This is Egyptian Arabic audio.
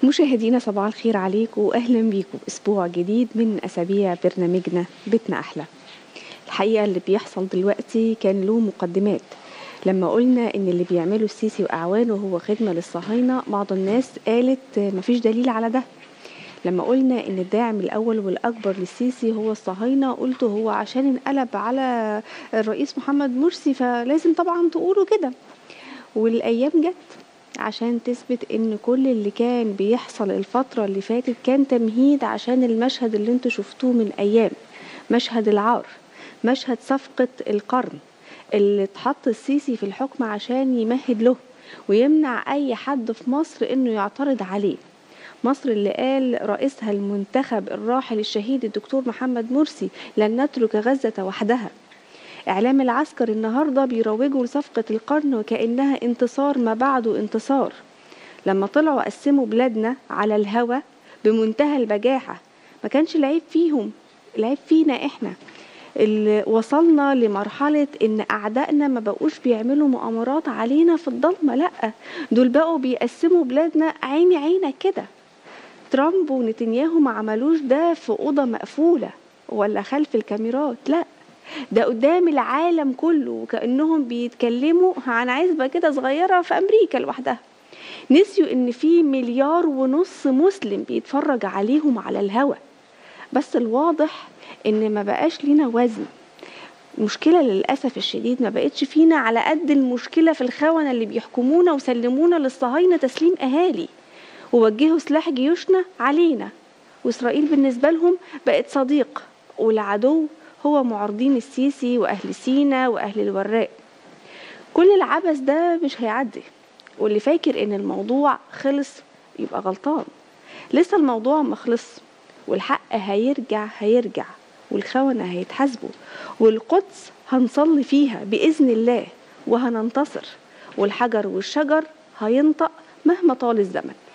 مشاهدينا صباح الخير عليكم واهلا بيكم اسبوع جديد من اسابيع برنامجنا بيتنا احلى الحقيقه اللي بيحصل دلوقتي كان له مقدمات لما قلنا ان اللي بيعمله السيسي واعوانه هو خدمه للصهاينه بعض الناس قالت مفيش دليل على ده لما قلنا ان الداعم الاول والاكبر للسيسي هو الصهاينه قلت هو عشان انقلب على الرئيس محمد مرسي فلازم طبعا تقولوا كده والايام جت عشان تثبت ان كل اللي كان بيحصل الفترة اللي فاتت كان تمهيد عشان المشهد اللي انتوا شفتوه من ايام مشهد العار مشهد صفقة القرن اللي اتحط السيسي في الحكم عشان يمهد له ويمنع اي حد في مصر انه يعترض عليه مصر اللي قال رئيسها المنتخب الراحل الشهيد الدكتور محمد مرسي لن نترك غزة وحدها إعلام العسكر النهاردة بيروجوا لصفقة القرن وكأنها انتصار ما بعده انتصار لما طلعوا قسموا بلادنا على الهوى بمنتهى البجاحة ما كانش العيب فيهم العيب فينا احنا اللي وصلنا لمرحلة ان اعدائنا ما بقوش بيعملوا مؤامرات علينا في الضلمة لا دول بقوا بيقسموا بلادنا عيني عينك كده ترامب ونتنياهو ما عملوش ده في أوضة مقفولة ولا خلف الكاميرات لا ده قدام العالم كله وكأنهم بيتكلموا عن عزبة كده صغيرة في أمريكا لوحدها نسيوا إن في مليار ونص مسلم بيتفرج عليهم على الهوا بس الواضح إن ما بقاش لينا وزن المشكلة للأسف الشديد ما بقتش فينا على قد المشكلة في الخونة اللي بيحكمونا وسلمونا للصهاينة تسليم أهالي ووجهوا سلاح جيوشنا علينا وإسرائيل بالنسبة لهم بقت صديق والعدو هو معارضين السيسي وأهل سينا وأهل الوراق كل العبث ده مش هيعدي واللي فاكر إن الموضوع خلص يبقى غلطان لسه الموضوع ما خلص والحق هيرجع هيرجع والخونة هيتحاسبوا والقدس هنصلي فيها بإذن الله وهننتصر والحجر والشجر هينطق مهما طال الزمن